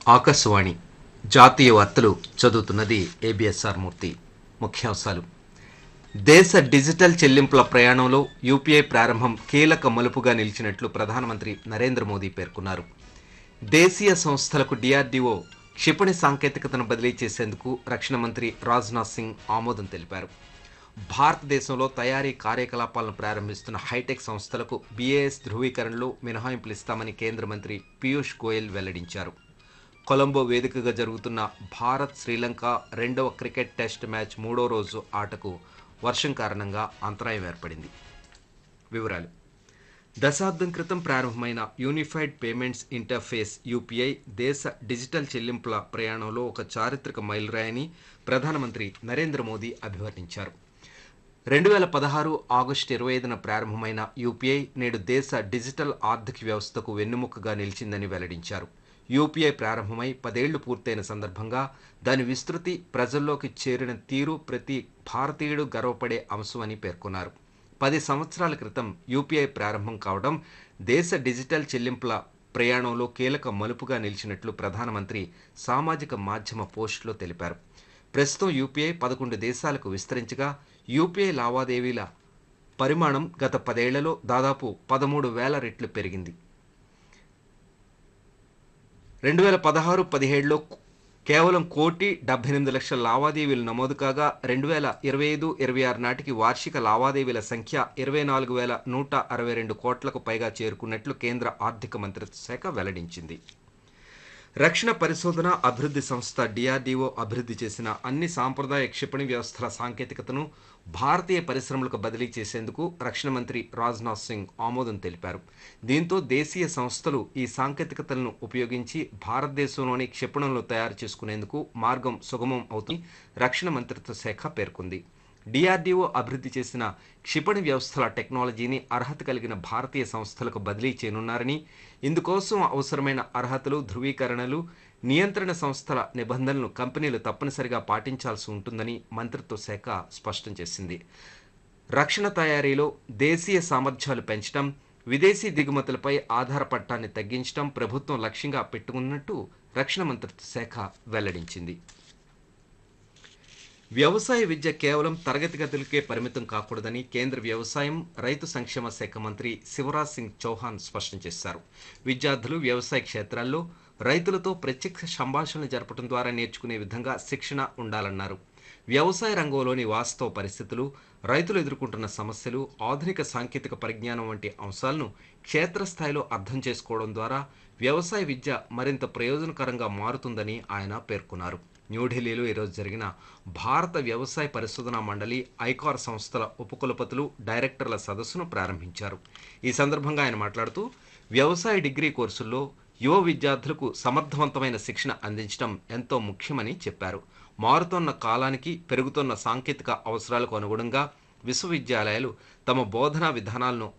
ఆకాశవాణి జాతీయ వార్తలు చదువుతున్నది ఏబిఎస్ఆర్ మూర్తి ముఖ్యాంశాలు దేశ డిజిటల్ చెల్లింపుల ప్రయాణంలో యూపీఐ ప్రారంభం కీలక మలుపుగా నిలిచినట్లు ప్రధానమంత్రి నరేంద్ర మోదీ పేర్కొన్నారు దేశీయ సంస్థలకు డిఆర్డీఓ క్షిపణి సాంకేతికతను బదిలీ చేసేందుకు రక్షణ మంత్రి రాజ్నాథ్ సింగ్ ఆమోదం తెలిపారు భారతదేశంలో తయారీ కార్యకలాపాలను ప్రారంభిస్తున్న హైటెక్ సంస్థలకు బీఏఎస్ ధృవీకరణలో మినహాయింపులు ఇస్తామని కేంద్ర మంత్రి పీయూష్ గోయల్ వెల్లడించారు కొలంబో వేదికగా జరుగుతున్న భారత్ శ్రీలంక రెండవ క్రికెట్ టెస్ట్ మ్యాచ్ మూడో రోజు ఆటకు వర్షం కారణంగా అంతరాయం ఏర్పడింది వివరాలు దశాబ్దం క్రితం ప్రారంభమైన యూనిఫైడ్ పేమెంట్స్ ఇంటర్ఫేస్ యూపీఐ దేశ డిజిటల్ చెల్లింపుల ప్రయాణంలో ఒక చారిత్రక మైలురాయని ప్రధానమంత్రి నరేంద్ర మోదీ అభివర్ణించారు రెండు వేల పదహారు ఆగస్టు ఇరవై ఐదున ప్రారంభమైన యూపీఐ నేడు దేశ డిజిటల్ ఆర్థిక వ్యవస్థకు వెన్నెముకగా నిలిచిందని వెల్లడించారు యూపీఐ ప్రారంభమై పదేళ్లు పూర్తయిన సందర్భంగా దాని విస్తృతి ప్రజల్లోకి చేరిన తీరు ప్రతి భారతీయుడు గర్వపడే అంశమని పేర్కొన్నారు పది సంవత్సరాల క్రితం యూపీఐ ప్రారంభం కావడం దేశ డిజిటల్ చెల్లింపుల ప్రయాణంలో కీలక మలుపుగా నిలిచినట్లు ప్రధానమంత్రి సామాజిక మాధ్యమ పోస్టులో తెలిపారు ప్రస్తుతం యూపీఐ పదకొండు దేశాలకు విస్తరించగా యూపీఐ లావాదేవీల పరిమాణం గత పదేళ్లలో దాదాపు పదమూడు వేల రెట్లు పెరిగింది రెండు వేల పదహారు పదిహేడులో కేవలం కోటి డెబ్బై ఎనిమిది లక్షల లావాదేవీలు నమోదు కాగా రెండు వేల ఇరవై ఐదు ఇరవై ఆరు నాటికి వార్షిక లావాదేవీల సంఖ్య ఇరవై నాలుగు వేల నూట అరవై రెండు కోట్లకు పైగా చేరుకున్నట్లు కేంద్ర ఆర్థిక మంత్రిత్వ శాఖ వెల్లడించింది రక్షణ పరిశోధన అభివృద్ధి సంస్థ డిఆర్డీఓ అభివృద్ధి చేసిన అన్ని సాంప్రదాయ క్షిపణి వ్యవస్థల సాంకేతికతను భారతీయ పరిశ్రమలకు బదిలీ చేసేందుకు రక్షణ మంత్రి రాజ్నాథ్ సింగ్ ఆమోదం తెలిపారు దీంతో దేశీయ సంస్థలు ఈ సాంకేతికతలను ఉపయోగించి భారతదేశంలోని క్షిపణులను తయారు చేసుకునేందుకు మార్గం సుగమం అవుతుంది రక్షణ మంత్రిత్వ శాఖ పేర్కొంది డిఆర్డీఓ అభివృద్ధి చేసిన క్షిపణి వ్యవస్థల టెక్నాలజీని అర్హత కలిగిన భారతీయ సంస్థలకు బదిలీ చేయనున్నారని ఇందుకోసం అవసరమైన అర్హతలు ధృవీకరణలు నియంత్రణ సంస్థల నిబంధనలను కంపెనీలు తప్పనిసరిగా పాటించాల్సి ఉంటుందని మంత్రిత్వ శాఖ స్పష్టం చేసింది రక్షణ తయారీలో దేశీయ సామర్థ్యాలు పెంచడం విదేశీ దిగుమతులపై ఆధారపడటాన్ని తగ్గించడం ప్రభుత్వం లక్ష్యంగా పెట్టుకున్నట్టు రక్షణ మంత్రిత్వ శాఖ వెల్లడించింది వ్యవసాయ విద్య కేవలం తరగతి గదులకే పరిమితం కాకూడదని కేంద్ర వ్యవసాయం రైతు సంక్షేమ శాఖ మంత్రి శివరాజ్ సింగ్ చౌహాన్ స్పష్టం చేశారు విద్యార్థులు వ్యవసాయ క్షేత్రాల్లో రైతులతో ప్రత్యక్ష సంభాషణలు జరపడం ద్వారా నేర్చుకునే విధంగా శిక్షణ ఉండాలన్నారు వ్యవసాయ రంగంలోని వాస్తవ పరిస్థితులు రైతులు ఎదుర్కొంటున్న సమస్యలు ఆధునిక సాంకేతిక పరిజ్ఞానం వంటి అంశాలను క్షేత్రస్థాయిలో అర్థం చేసుకోవడం ద్వారా వ్యవసాయ విద్య మరింత ప్రయోజనకరంగా మారుతుందని ఆయన పేర్కొన్నారు న్యూఢిల్లీలో ఈరోజు జరిగిన భారత వ్యవసాయ పరిశోధనా మండలి ఐకార్ సంస్థల ఉపకులపతులు డైరెక్టర్ల సదస్సును ప్రారంభించారు ఈ సందర్భంగా ఆయన మాట్లాడుతూ వ్యవసాయ డిగ్రీ కోర్సుల్లో యువ విద్యార్థులకు సమర్థవంతమైన శిక్షణ అందించడం ఎంతో ముఖ్యమని చెప్పారు మారుతున్న కాలానికి పెరుగుతున్న సాంకేతిక అవసరాలకు అనుగుణంగా విశ్వవిద్యాలయాలు తమ బోధనా విధానాలను